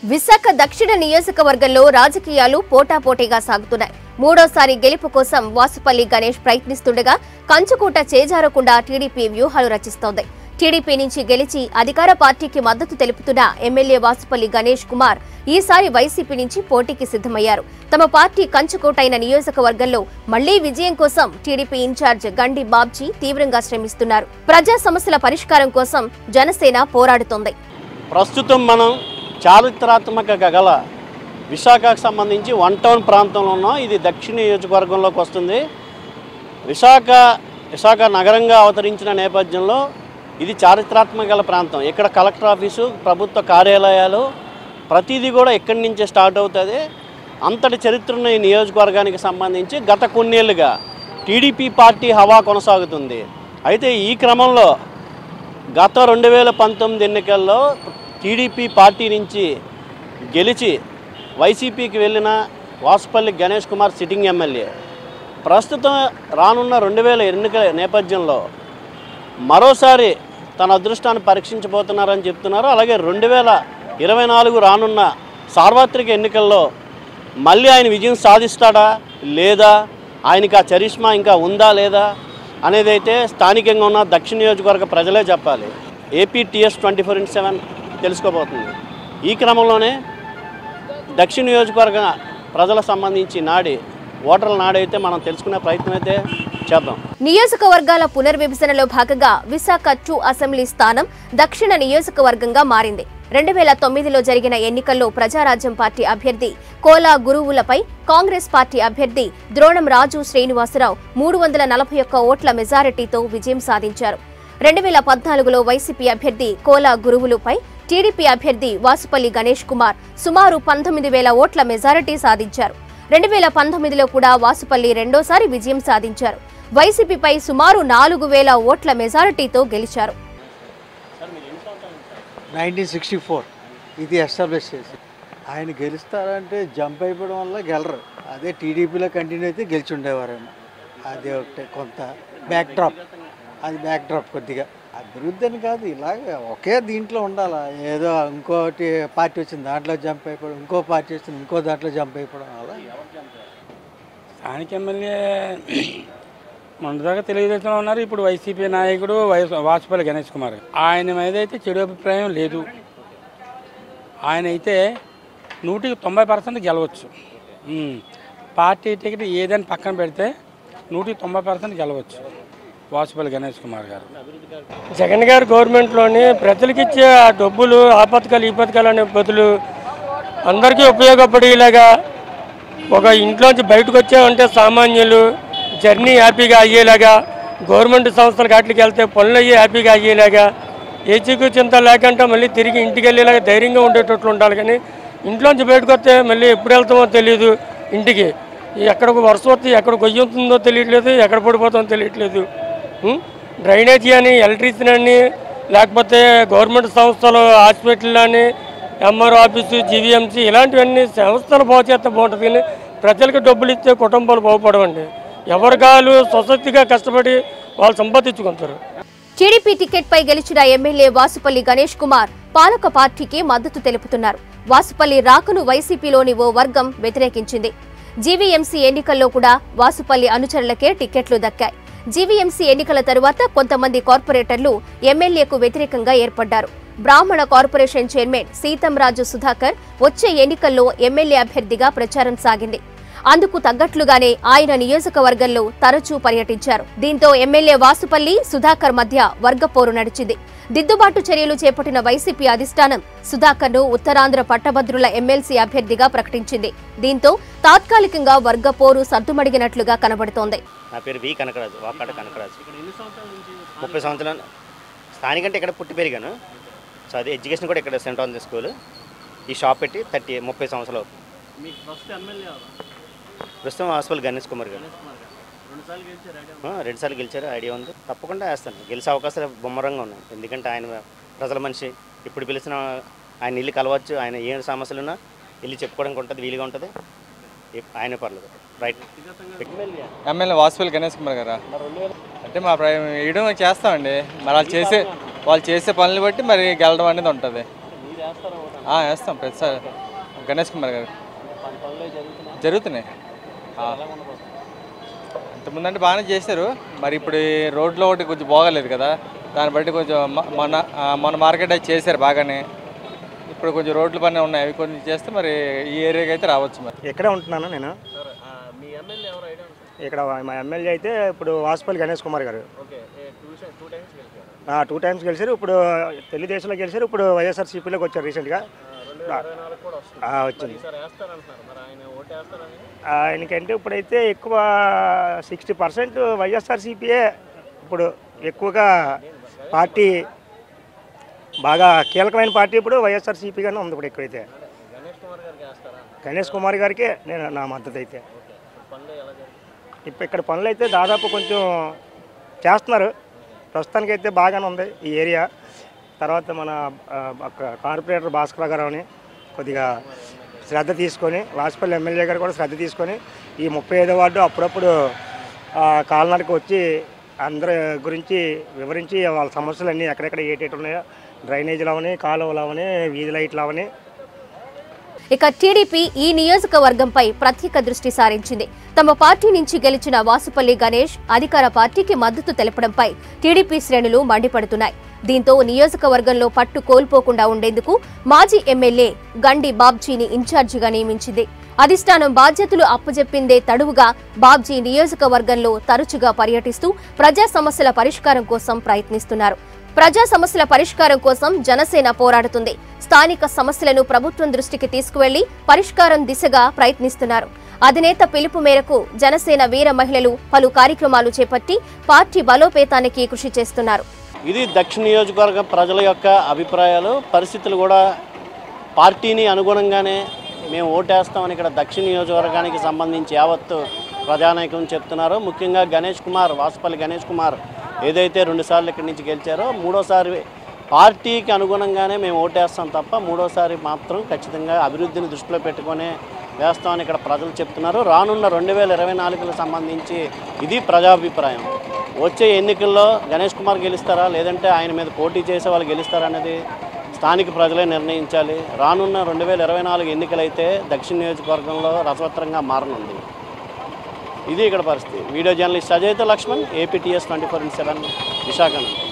విశాఖ దక్షిణ నియోజకవర్గంలో రాజకీయాలు పోటాపోటీగా సాగుతున్నాయి మూడోసారి గెలుపు కోసం వాసుపల్లి గణేష్ ప్రయత్నిస్తుండగా కంచుకూట చేజారకుండా టీడీపీ వ్యూహాలు రచిస్తోంది టీడీపీ నుంచి గెలిచి అధికార పార్టీకి మద్దతు తెలుపుతున్న ఎమ్మెల్యే వాసుపల్లి గణేష్ కుమార్ ఈసారి వైసీపీ నుంచి పోటీకి సిద్ధమయ్యారు తమ పార్టీ కంచుకోటైన నియోజకవర్గంలో మళ్లీ విజయం కోసం టీడీపీ ఇన్ఛార్జ్ గండి బాబ్జీ తీవ్రంగా శ్రమిస్తున్నారు ప్రజా సమస్యల పరిష్కారం కోసం జనసేన పోరాడుతోంది ప్రస్తుతం మనం చారిత్రాత్మక గల విశాఖకు సంబంధించి వన్ టౌన్ ప్రాంతంలో ఉన్నాం ఇది దక్షిణ నియోజకవర్గంలోకి వస్తుంది విశాఖ విశాఖ నగరంగా అవతరించిన నేపథ్యంలో ఇది చారిత్రాత్మక గల ప్రాంతం ఇక్కడ కలెక్టర్ ఆఫీసు ప్రభుత్వ కార్యాలయాలు ప్రతిదీ కూడా ఇక్కడి నుంచే స్టార్ట్ అవుతుంది అంతటి చరిత్ర ఉన్న ఈ నియోజకవర్గానికి సంబంధించి గత కొన్నేళ్లుగా టీడీపీ పార్టీ హవా కొనసాగుతుంది అయితే ఈ క్రమంలో గత రెండు వేల పంతొమ్మిది ఎన్నికల్లో టీడీపీ పార్టీ నుంచి గెలిచి వైసీపీకి వెళ్ళిన వాసుపల్లి గణేష్ కుమార్ సిట్టింగ్ ఎమ్మెల్యే ప్రస్తుతం రానున్న రెండు వేల ఎన్నికల నేపథ్యంలో మరోసారి తన అదృష్టాన్ని పరీక్షించబోతున్నారని చెప్తున్నారు అలాగే రెండు వేల ఇరవై నాలుగు రానున్న సార్వత్రిక ఎన్నికల్లో మళ్ళీ ఆయన విజయం సాధిస్తాడా లేదా ఆయనకి ఆ చరిష్మా ఇంకా ఉందా లేదా అనేది అయితే స్థానికంగా ఉన్న దక్షిణ నియోజకవర్గ ప్రజలే చెప్పాలి AP TS twenty four into seven తెలుసుకోబోతుంది ఈ క్రమంలోనే దక్షిణ నియోజకవర్గ ప్రజలకు సంబంధించి నాడి ఓటర్ల నాడైతే మనం తెలుసుకునే ప్రయత్నం అయితే చేద్దాం నియోజకవర్గాల పునర్విభజనలో భాగంగా విశాఖ టూ అసెంబ్లీ స్థానం దక్షిణ నియోజకవర్గంగా మారింది రెండు వేల తొమ్మిదిలో జరిగిన ఎన్నికల్లో ప్రజారాజ్యం పార్టీ అభ్యర్థి కోలా గురువులపై కాంగ్రెస్ పార్టీ అభ్యర్థి ద్రోణం రాజు శ్రీనివాసరావు మూడు వందల నలభై ఒక్క ఓట్ల మెజారిటీతో విజయం సాధించారు రెండు వేల పద్నాలుగులో వైసీపీ అభ్యర్థి కోలా గురువులుపై టీడీపీ అభ్యర్థి వాసుపల్లి గణేష్ కుమార్ సుమారు పంతొమ్మిది వేల ఓట్ల మెజారిటీ సాధించారు రెండు వేల పంతొమ్మిదిలో కూడా వాసుపల్లి రెండోసారి విజయం సాధించారు వైసీపీపై సుమారు నాలుగు వేల ఓట్ల మెజారిటీతో గెలిచారు నైన్టీన్ సిక్స్టీ ఫోర్ ఇది ఎస్టాబ్లిష్ చేసి ఆయన గెలుస్తారంటే జంప్ అయిపోవడం వల్ల గెలరు అదే టీడీపీలో కంటిన్యూ అయితే గెలిచి ఉండేవారేమో అది ఒకటి కొంత బ్యాక్ డ్రాప్ అది బ్యాక్ డ్రాప్ కొద్దిగా అభివృద్ధి అని కాదు ఇలాగ ఒకే దీంట్లో ఉండాలా ఏదో ఇంకోటి పార్టీ వచ్చింది దాంట్లో జంప్ అయిపోవడం ఇంకో పార్టీ వచ్చింది ఇంకో దాంట్లో జంప్ అయిపోవడం అలా స్థానిక ఎమ్మెల్యే మొన్నదాకా తెలుగుదేశంలో ఉన్నారు ఇప్పుడు వైసీపీ నాయకుడు వైఎస్ వాజ్పేయి గణేష్ కుమార్ ఆయన మీద అయితే చెడు అభిప్రాయం లేదు ఆయన అయితే నూటికి తొంభై పర్సెంట్ గెలవచ్చు ఉమ్. పార్టీ టికెట్ ఏదైనా పక్కన పెడితే నూటికి తొంభై పర్సెంట్ గెలవచ్చు వాజ్పేయి గణేష్ కుమార్ గారు జగన్ గారి గవర్నమెంట్లోని ప్రజలకు ఇచ్చే ఆ డబ్బులు ఆ పథకాలు ఈ పథకాలు అనే బదులు అందరికీ ఉపయోగపడేలాగా ఒక ఇంట్లోంచి బయటకు వచ్చామంటే సామాన్యులు జర్నీ హ్యాపీగా అయ్యేలాగా గవర్నమెంట్ సంస్థలు వాటికి వెళ్తే పనులు అయ్యి హ్యాపీగా అయ్యేలాగా ఏ చిక్కు చింత లేకుండా మళ్ళీ తిరిగి ఇంటికి వెళ్ళేలాగా ధైర్యంగా ఉండేటట్లు ఉండాలి కానీ ఇంట్లోంచి బయటకు వస్తే మళ్ళీ ఎప్పుడు వెళ్తామో తెలియదు ఇంటికి ఎక్కడ వర్షం వస్తే ఎక్కడ గొయ్యుతుందో తెలియట్లేదు ఎక్కడ పడిపోతుందో తెలియట్లేదు ఉం? డ్రైనేజీ అని ఎలక్ట్రిసిటీ అని లేకపోతే గవర్నమెంట్ సంస్థలు హాస్పిటల్ అని ఎంఆర్ఓ ఆఫీసు జీవీఎంసీ ఇలాంటివన్నీ సంస్థలు బాగు చేస్తే బాగుంటుంది కానీ ప్రజలకు డబ్బులు ఇస్తే కుటుంబాలు బాగుపడవండి ఎవరి కాలు స్వశక్తిగా కష్టపడి వాళ్ళు సంపాదించుకుంటారు టీడీపీ టికెట్పై గెలిచిన ఎమ్మెల్యే వాసుపల్లి గణేష్ కుమార్ పాలక పార్టీకి మద్దతు తెలుపుతున్నారు వాసుపల్లి రాకను వైసీపీలోని ఓ వర్గం వ్యతిరేకించింది జీవీఎంసీ ఎన్నికల్లో కూడా వాసుపల్లి అనుచరులకే టికెట్లు దక్కాయి జీవీఎంసీ ఎన్నికల తరువాత కొంతమంది కార్పొరేటర్లు ఎమ్మెల్యేకు వ్యతిరేకంగా ఏర్పడ్డారు బ్రాహ్మణ కార్పొరేషన్ చైర్మన్ సీతంరాజు సుధాకర్ వచ్చే ఎన్నికల్లో ఎమ్మెల్యే అభ్యర్థిగా ప్రచారం సాగింది అందుకు తగ్గట్లుగానే ఆయన నియోజకవర్గంలో తరచూ పర్యటించారు దీంతో ఎమ్మెల్యే వాసుపల్లి సుధాకర్ మధ్య వర్గపోరు నడిచింది దిద్దుబాటు చర్యలు చేపట్టిన వైసీపీ అధిష్టానం సుధాకర్ ను ఉత్తరాంధ్ర పట్టభద్రుల ఎమ్మెల్సీ అభ్యర్థిగా ప్రకటించింది దీంతో తాత్కాలికంగా వర్గపోరు సద్దుమడిగినట్లుగా కనబడుతోంది నా పేరు వి కనకరాజు వాకాడ కనకరాజు ముప్పై సంవత్సరాలు స్థానికంటే ఇక్కడ పుట్టి పెరిగాను సో అది ఎడ్యుకేషన్ కూడా ఇక్కడ సెంట్ ఆన్ ది స్కూల్ ఈ షాప్ పెట్టి థర్టీ ముప్పై సంవత్సరాలు అవుతుంది. మీకు ఫస్ట్ ఎమ్మెల్యే ప్రస్తుతం హాస్పిటల్ గణేష్ కుమార్ గారు ఆ, రెండుసార్లు గెలిచారు ఐడియా ఉంది తప్పకుండా వేస్తాను గెలిచే అవకాశాలు బొమ్మరంగా ఉన్నాయి ఎందుకంటే ఆయన ప్రజల మనిషి ఇప్పుడు పిలిచిన ఆయన ఇల్లు కలవచ్చు ఆయన ఏ సమస్యలు ఉన్నా ఇల్లు చెప్పుకోవడానికి ఉంటుంది వీలుగా ఉంటుంది ఎప్- ఆయనే పర్లేదు రైట్ ఎమ్మెల్యే వాసుపల్లి గణేష్ కుమార్ గారా అంటే మా ప్ర- వేయడం చేస్తామండి మరి వాళ్ళు చేసే వాళ్ళు చేసే పనులు బట్టి మరి గెలడం అనేది ఉంటుంది ఆ, వేస్తాం ప్రతిసారి గణేష్ కుమార్ గారు జరుగుతున్నాయి ఆ. ఇంతకుముందంటే బాగానే చేశారు మరి ఇప్పుడు ఈ రోడ్లో ఒకటి కొంచెం బాగలేదు కదా దాన్ని బట్టి కొంచెం మ- మొన్న ఆ, మొన్న మార్కెట్ అది చేశారు బాగానే ఇప్పుడు కొంచెం రోడ్లు పని ఉన్నాయి అవి కొంచెం చేస్తే మరి ఈ ఏరియాకి అయితే రావచ్చు మరి ఇక్కడే ఉంటున్నాను నేను ఇక్కడ మా ఎమ్మెల్యే అయితే ఇప్పుడు వాసుపల్లి గణేష్ కుమార్ గారు ఆ, టూ టైమ్స్ గెలిచారు ఇప్పుడు తెలుగుదేశంలో గెలిచారు ఇప్పుడు వైఎస్ఆర్సీపీలోకి వచ్చారు రీసెంట్గా ఆ, వచ్చింది ఆయనకంటే ఇప్పుడైతే ఎక్కువ సిక్స్టీ పర్సెంట్ వైఎస్ఆర్సీపీయే ఇప్పుడు ఎక్కువగా పార్టీ బాగా కీలకమైన పార్టీ ఇప్పుడు వైఎస్ఆర్సీపీగానే ఉంది ఇప్పుడు ఎక్కువైతే గణేష్ కుమార్ గారికి నేను నా మద్దతు అయితే ఇప్పుడు ఇక్కడ పనులు అయితే దాదాపు కొంచెం చేస్తున్నారు ప్రస్తుతానికి అయితే బాగానే ఉంది ఈ ఏరియా తర్వాత మన ఆ, అక్క- కార్పొరేటర్ భాస్కర్ గారు అని కొద్దిగా శ్రద్ధ తీసుకొని వాజ్పేయి ఎమ్మెల్యే గారు కూడా శ్రద్ధ తీసుకొని ఈ ముప్పై ఐదో వార్డు అప్పుడప్పుడు ఆ, కాలనడకి వచ్చి అందరి గురించి వివరించి వాళ్ళ సమస్యలన్నీ ఎక్కడెక్కడ ఏటేటి ఉన్నాయో డ్రైనేజీలు అవని కాలువలు అవని వీధి లైట్లు అవని ఇక టీడీపీ ఈ నియోజకవర్గంపై ప్రత్యేక దృష్టి సారించింది తమ పార్టీ నుంచి గెలిచిన వాసుపల్లి గణేష్ అధికార పార్టీకి మద్దతు తెలపడంపై టీడీపీ శ్రేణులు మండిపడుతున్నాయి దీంతో నియోజకవర్గంలో పట్టు కోల్పోకుండా ఉండేందుకు మాజీ ఎమ్మెల్యే గండి బాబ్జీని ఇన్ఛార్జిగా నియమించింది అధిష్టానం బాధ్యతలు అప్పజెప్పిందే తడువుగా బాబ్జీ నియోజకవర్గంలో తరచుగా పర్యటిస్తూ ప్రజా సమస్యల పరిష్కారం కోసం ప్రయత్నిస్తున్నారు ప్రజా సమస్యల పరిష్కారం కోసం జనసేన పోరాడుతుంది స్థానిక సమస్యలను ప్రభుత్వం దృష్టికి తీసుకువెళ్లి పరిష్కారం దిశగా ప్రయత్నిస్తున్నారు అధినేత పిలుపు మేరకు జనసేన వీర మహిళలు పలు కార్యక్రమాలు చేపట్టి పార్టీ బలోపేతానికి కృషి చేస్తున్నారు ఇది దక్షిణ నియోజకవర్గ ప్రజల యొక్క అభిప్రాయాలు పరిస్థితులు కూడా పార్టీని అనుగుణంగానే మేము ఓటేస్తామని ఇక్కడ దక్షిణ నియోజకవర్గానికి సంబంధించి యావత్తు ప్రజానాయకులు చెప్తున్నారు ముఖ్యంగా గణేష్ కుమార్ వాసుపల్లి గణేష్ కుమార్ ఏదైతే రెండుసార్లు ఇక్కడి నుంచి గెలిచారో మూడోసారి పార్టీకి అనుగుణంగానే మేము ఓటేస్తాం తప్ప మూడోసారి మాత్రం ఖచ్చితంగా అభివృద్ధిని దృష్టిలో పెట్టుకునే వేస్తామని ఇక్కడ ప్రజలు చెప్తున్నారు రానున్న రెండు వేల ఇరవై నాలుగులకు సంబంధించి ఇది ప్రజాభిప్రాయం వచ్చే ఎన్నికల్లో గణేష్ కుమార్ గెలుస్తారా లేదంటే ఆయన మీద పోటీ చేసే వాళ్ళు గెలుస్తారా అనేది స్థానిక ప్రజలే నిర్ణయించాలి రానున్న రెండు వేల ఇరవై నాలుగు ఎన్నికలైతే దక్షిణ నియోజకవర్గంలో రసవత్తరంగా మారనుంది ఇది ఇక్కడ పరిస్థితి వీడియో జర్నలిస్ట్ అజయ్తో Lakshman APTS twenty four into seven Visakha నుండి